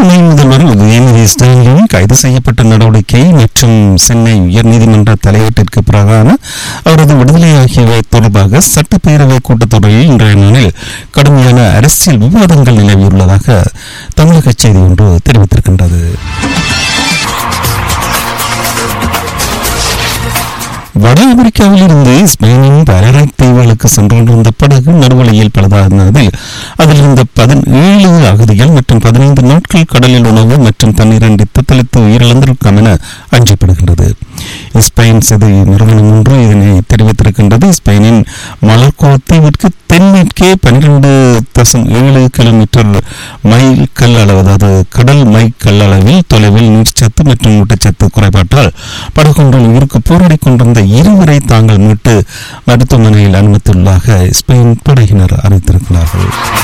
துணை முதல்வர் உதயநிதி ஸ்டாலின் கைது செய்யப்பட்ட நடவடிக்கை மற்றும் சென்னை உயர்நீதிமன்ற தலையீட்டிற்கு பிறகான அவரது விடுதலை ஆகியவை தொடர்பாக சட்டப்பேரவை கூட்டத்தொடரில் இன்றைய நாளில் கடுமையான அரசியல் விவாதங்கள் நிலவியுள்ளதாக தமிழக செய்தி ஒன்று தெரிவித்திருக்கின்றது வட அமெரிக்காவில் இருந்து ஸ்பெயினின் பரரை தீவுகளுக்கு சென்று கொண்டிருந்த படகு நடுவழியில் பழுதானதில் அதில் இருந்த பதினேழு அகதிகள் மற்றும் பதினைந்து நாட்கள் கடலில் உணவு மற்றும் தண்ணீர் அண்டி தத்தளித்து உயிரிழந்திருக்கும் என அஞ்சப்படுகின்றது ஸ்பெயின் செய்தி நிறுவனம் ஒன்று இதனை தெரிவித்திருக்கின்றது ஸ்பெயினின் மலர்கோ தீவிற்கு தென்மேற்கே பன்னிரண்டு தசம் ஏழு கிலோமீட்டர் மைல் கல் அளவு அதாவது கடல் மை கல் அளவில் தொலைவில் நீர்ச்சத்து மற்றும் ஊட்டச்சத்து குறைபாட்டால் படகொன்றில் உயிருக்கு போராடி கொண்டிருந்த இருவரை தாங்கள் மீட்டு மருத்துவமனையில் அனுமதித்துள்ளதாக ஸ்பெயின் படையினர் அறிவித்திருக்கிறார்கள்